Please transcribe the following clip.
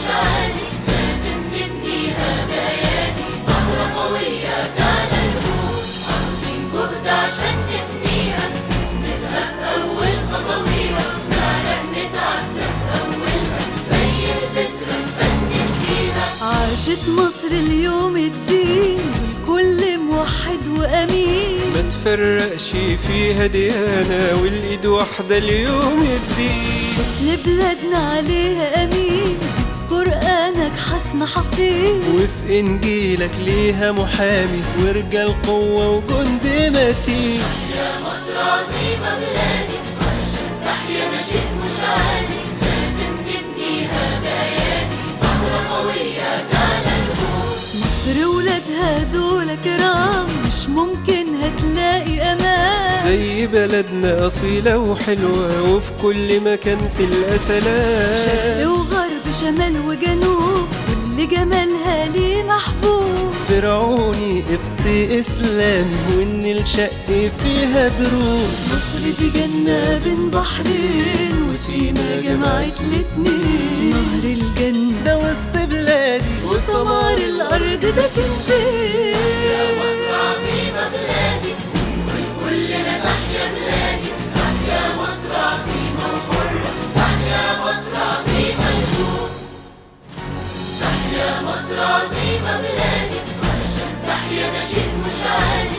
عالي لازم نبنيها بيادي ثورة قوية تعلى لفوق عاوزين جهد عشان نبنيها نسندها في أول خطويها نعرق نتعدى في أولها زي البذرة نفنس فيها عاشت مصر اليوم الدين والكل موحد وأمين ما تفرقش فيها ديانة والإيد واحدة اليوم الدين أصل بلادنا عليها أمين دي في قرآنك حسن حصين وفي إنجيلك ليها محامي ورجال قوة وجند متين يا مصر عظيمة بلادي علشان تحيا ده شيء مش عادي لازم نبنيها بيادي ثورة قوية تعلى لفوق مصر ولادها دول كرام مش ممكن هتلاقي أمان زي بلدنا أصيلة وحلوة وفي كل مكان تلقى سلام شرق وغرب شمال وجنوب كل جمالها ليه محبوب فرعوني قبط إسلامي وإن الشق فيها دروب مصر دي جنة بين بحرين وسينا جمعت الاتنين نهر الجنة ده وسط بلادي وسمار الأرض ده كنزين يا مصر عظيمة بلادي والكلنا تحيا بلادي تحيا مصر عظيمة وحرة تحيا مصر عظيمة لفوق تحيا مصر عظيمة بلادي علشان تحيا ده شيء مش عادي